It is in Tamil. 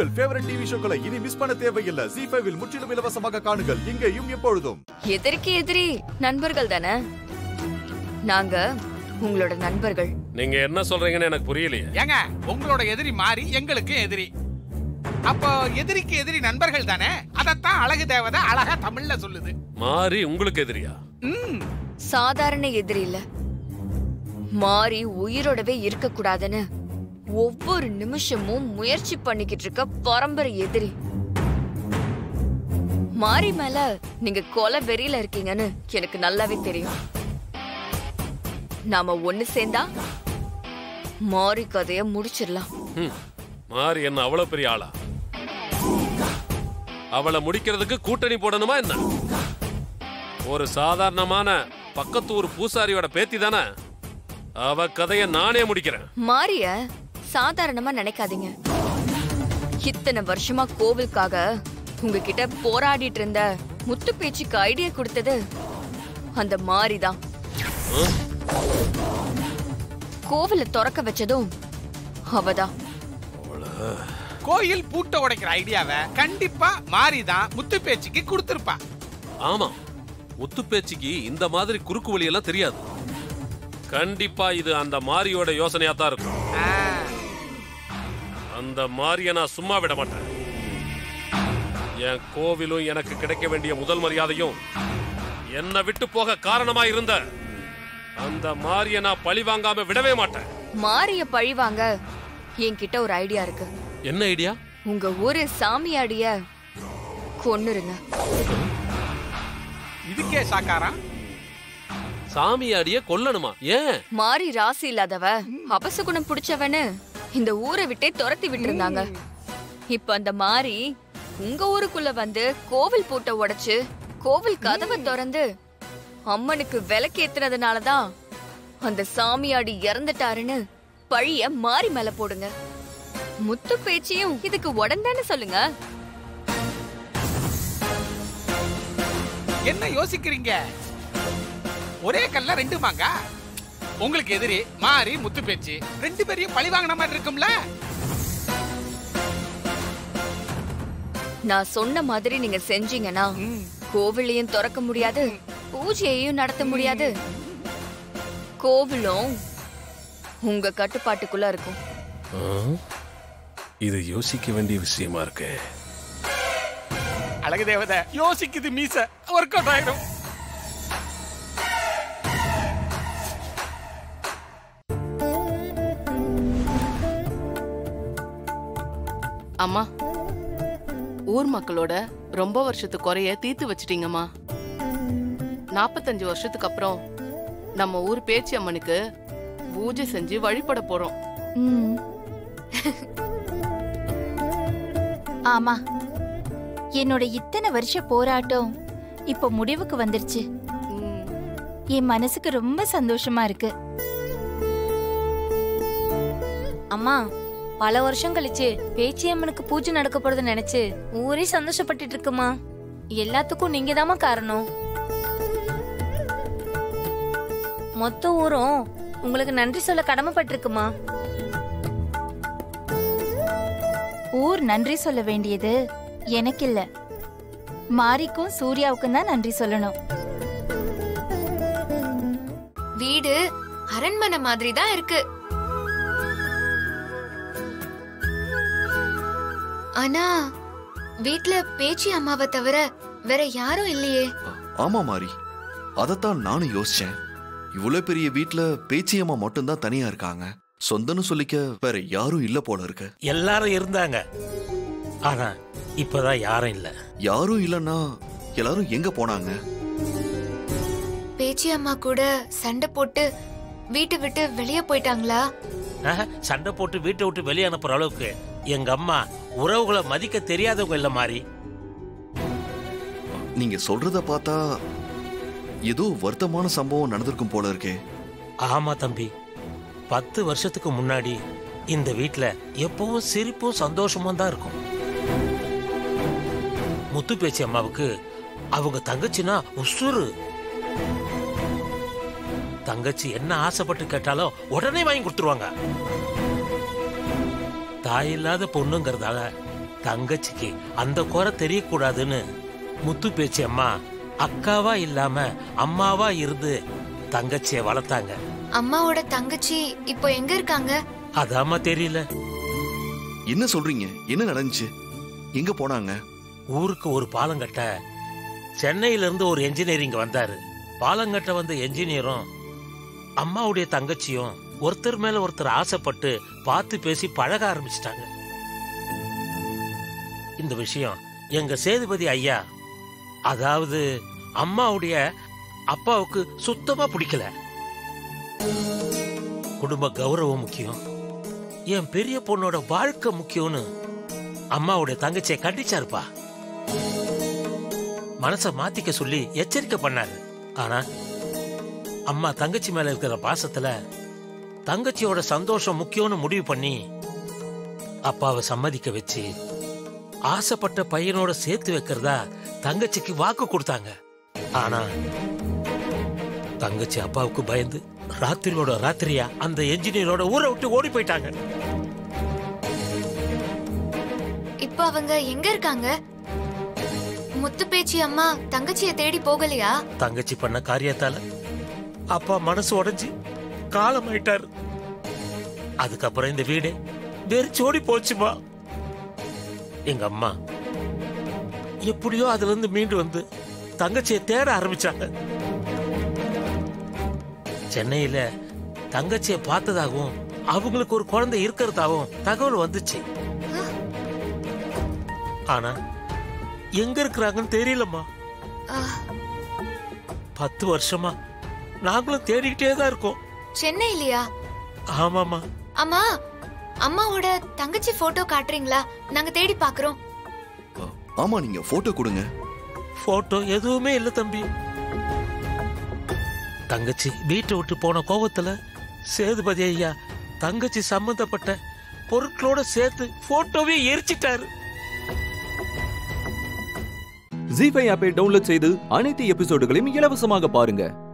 உங்கள் ஃபேவரட் டிவி ஷோக்களை இனி மிஸ் பண்ண தேவையில்லை ஜி ஃபைவில் முற்றிலும் இலவசமாக காணுங்கள் இங்கேயும் எப்பொழுதும் எதிரிக்கு எதிரி நண்பர்கள் தானே நாங்க உங்களோட நண்பர்கள் நீங்க என்ன சொல்றீங்கன்னு எனக்கு புரியலையே ஏங்க உங்களோட எதிரி மாறி எங்களுக்கு எதிரி அப்போ எதிரிக்கு எதிரி நண்பர்கள் தானே அதத்தான் அழகு தேவதை அழகா தமிழ்ல சொல்லுது மாறி உங்களுக்கு எதிரியா ம் சாதாரண எதிரி இல்ல மாறி உயிரோடவே இருக்க கூடாதுன்னு ஒவ்வொரு நிமிஷமும் முயற்சி பண்ணிக்கிட்டு இருக்க பரம்பரை எதிரி மாறி மேல நீங்க கொலை வெறியில இருக்கீங்கன்னு எனக்கு நல்லாவே தெரியும் நாம ஒண்ணு சேர்ந்தா மாறி கதைய முடிச்சிடலாம் ஹம், மாறி என்ன அவ்வளவு பெரிய ஆளா அவளை முடிக்கிறதுக்கு கூட்டணி போடணுமா என்ன ஒரு சாதாரணமான பக்கத்து ஊர் பூசாரியோட பேத்தி தானே அவ கதைய நானே முடிக்கிறேன் மாரிய சாதாரணமா நினைக்காதீங்க இத்தனை வருஷமா கோவிலுக்காக உங்ககிட்ட போராடிட்டு இருந்த முத்து பேச்சுக்கு ஐடியா கொடுத்தது அந்த மாரிதான் ஹம்? கோவில திறக்க வச்சதும் அவதான் கோயில் பூட்ட உடைக்கிற ஐடியாவை கண்டிப்பா மாறிதான் முத்து பேச்சுக்கு கொடுத்திருப்பா ஆமா முத்து பேச்சுக்கு இந்த மாதிரி குறுக்கு வழி எல்லாம் தெரியாது கண்டிப்பா இது அந்த மாரியோட யோசனையா தான் இருக்கும் ஆ, அந்த மாரிய நான் சும்மா விட மாட்டேன் என் கோவிலும் எனக்கு கிடைக்க வேண்டிய முதல் மரியாதையும் என்னை விட்டு போக காரணமா இருந்த அந்த மாரிய நான் பழி வாங்காம விடவே மாட்டேன் மாரிய பழிவாங்க என்கிட்ட ஒரு ஐடியா இருக்கு என்ன ஐடியா உங்க ஊரு சாமியாடிய கொன்னுருங்க இதுக்கே சாக்காரம் சாமியாடிய கொல்லணுமா ஏன் மாரி ராசி இல்லாதவ அபசகுணம் புடிச்சவன்னு இந்த ஊரை விட்டே துரத்தி விட்டுருந்தாங்க இப்ப அந்த மாரி உங்க ஊருக்குள்ள வந்து கோவில் பூட்டை உடைச்சு கோவில் கதவை திறந்து அம்மனுக்கு விளக்கேத்துனதுனாலதான் அந்த சாமியாடி இறந்துட்டாருன்னு பழிய மாரி மேல போடுங்க முத்து பேச்சியும் இதுக்கு உடந்தானே சொல்லுங்க என்ன யோசிக்கிறீங்க ஒரே கல்ல ரெண்டு மாங்கா உங்களுக்கு எதிரி மாறி முத்து பேச்சு ரெண்டு பேரையும் பழி வாங்கின மாதிரி இருக்கும்ல நான் சொன்ன மாதிரி நீங்க செஞ்சீங்கன்னா கோவிலையும் திறக்க முடியாது பூஜையையும் நடத்த முடியாது கோவிலும் உங்க கட்டுப்பாட்டுக்குள்ள இருக்கும் இது யோசிக்க வேண்டிய விஷயமா இருக்கு அழகு தேவதை யோசிக்குது மீச ஒர்க் அவுட் ஆயிடும் அம்மா ஊர் மக்களோட ரொம்ப வருஷத்து குறைய தீர்த்து வச்சிட்டீங்கம்மா நாற்பத்தஞ்சு வருஷத்துக்கு அப்புறம் நம்ம ஊர் பேச்சி அம்மனுக்கு பூஜை செஞ்சு வழிபட போறோம் ம். ஆமா என்னோட இத்தனை வருஷ போராட்டம் இப்போ முடிவுக்கு வந்துருச்சு ம், என் மனசுக்கு ரொம்ப சந்தோஷமா இருக்கு அம்மா பல வருஷம் கழிச்சு பேச்சியம்மனுக்கு பூஜை நடக்க போறது நினைச்சு ஊரே சந்தோஷப்பட்டுட்டு இருக்குமா எல்லாத்துக்கும் நீங்க தாமா காரணம் மொத்த ஊரும் உங்களுக்கு நன்றி சொல்ல கடமைப்பட்டிருக்குமா ஊர் நன்றி சொல்ல வேண்டியது எனக்கு இல்ல மாரிக்கும் சூர்யாவுக்கும் தான் நன்றி சொல்லணும் வீடு அரண்மனை மாதிரி தான் இருக்கு ஆனா வீட்ல பேச்சி அம்மாவை தவிர வேற யாரும் இல்லையே ஆமா மாறி அதத்தான் நானும் யோசிச்சேன் இவ்வளவு பெரிய வீட்ல பேச்சியம்மா மட்டும்தான் தனியா இருக்காங்க சொந்தன்னு சொல்லிக்க வேற யாரும் இல்ல போல இருக்கு எல்லாரும் இருந்தாங்க ஆனா இப்பதான் யாரும் இல்ல யாரும் இல்லன்னா எல்லாரும் எங்க போனாங்க பேச்சி அம்மா கூட சண்டை போட்டு வீட்டை விட்டு வெளியே போயிட்டாங்களா ஆஹா, சண்டை போட்டு வீட்டை விட்டு வெளியே அனுப்புற அளவுக்கு எங்க அம்மா உறவுகளை மதிக்க தெரியாதவங்க இல்ல மாதிரி நீங்க சொல்றத பார்த்தா ஏதோ வருத்தமான சம்பவம் நடந்திருக்கும் போல இருக்கே ஆமா தம்பி பத்து வருஷத்துக்கு முன்னாடி இந்த வீட்ல எப்பவும் சிரிப்பும் சந்தோஷமும் தான் இருக்கும் முத்து பேச்சி அம்மாவுக்கு அவங்க தங்கச்சினா உசுறு தங்கச்சி என்ன ஆசைப்பட்டு கேட்டாலும் உடனே வாங்கி கொடுத்துருவாங்க தாய் இல்லாத பொண்ணுங்கிறதால தங்கச்சிக்கு அந்த குறை தெரியக்கூடாதுன்னு முத்து பேச்சு அம்மா அக்காவா இல்லாம அம்மாவா இருந்து தங்கச்சிய வளர்த்தாங்க அம்மாவோட தங்கச்சி இப்போ எங்க இருக்காங்க அதாம்மா தெரியல என்ன சொல்றீங்க என்ன நடந்துச்சு எங்க போனாங்க ஊருக்கு ஒரு பாலம் கட்ட சென்னையில இருந்து ஒரு என்ஜினியரிங் வந்தாரு பாலம் கட்ட வந்த என்ஜினியரும் அம்மாவுடைய தங்கச்சியும் ஒருத்தர் மேல ஒருத்தர் ஆசைப்பட்டு பார்த்து பேசி பழக ஆரம்பிச்சிட்டாங்க இந்த விஷயம் எங்க சேதுபதி ஐயா அதாவது அம்மாவுடைய அப்பாவுக்கு சுத்தமா பிடிக்கல குடும்ப கௌரவம் முக்கியம் என் பெரிய பொண்ணோட வாழ்க்கை முக்கியம்னு அம்மாவுடைய தங்கச்சியை கண்டிச்சாருப்பா மனச மாத்திக்க சொல்லி எச்சரிக்கை பண்ணாரு ஆனா அம்மா தங்கச்சி மேல இருக்கிற பாசத்துல தங்கச்சியோட சந்தோஷம் முக்கியம்னு முடிவு பண்ணி அப்பாவை சம்மதிக்க வச்சு ஆசைப்பட்ட பையனோட சேர்த்து வைக்கிறதா தங்கச்சிக்கு வாக்கு கொடுத்தாங்க ஆனா தங்கச்சி அப்பாவுக்கு பயந்து ராத்திரியோட ராத்திரியா அந்த என்ஜினியரோட ஊரை விட்டு ஓடி போயிட்டாங்க இப்போ அவங்க எங்க இருக்காங்க முத்து பேச்சி அம்மா தங்கச்சிய தேடி போகலையா தங்கச்சி பண்ண காரியத்தால அப்பா மனசு உடைஞ்சு காலம் ஆயிட்டாரு அதுக்கப்புறம் இந்த வீடு வெறிச்சோடி போச்சுமா எங்க அம்மா எப்படியோ அதுல இருந்து மீண்டு வந்து தங்கச்சியை தேட ஆரம்பிச்சாங்க சென்னையில தங்கச்சியை பார்த்ததாகவும் அவங்களுக்கு ஒரு குழந்தை இருக்கிறதாகவும் தகவல் வந்துச்சு ஆனா எங்க இருக்கிறாங்கன்னு தெரியலம்மா ஆஹ், பத்து வருஷமா நாங்களும் தேடிக்கிட்டே தான் இருக்கோம் சென்னையிலயா ஆமாமா அம்மா அம்மாவோட தங்கச்சி போட்டோ காட்டுறீங்களா நாங்க தேடி பாக்குறோம் ஆமா நீங்க போட்டோ கொடுங்க போட்டோ எதுவுமே இல்ல தம்பி தங்கச்சி வீட்டை விட்டு போன கோவத்துல சேதுபதி ஐயா தங்கச்சி சம்பந்தப்பட்ட பொருட்களோட சேர்த்து போட்டோவே எரிச்சிட்டாரு ஜி ஃபைவ் ஆப்பை டவுன்லோட் செய்து அனைத்து எபிசோடுகளையும் இலவசமாக பாருங்க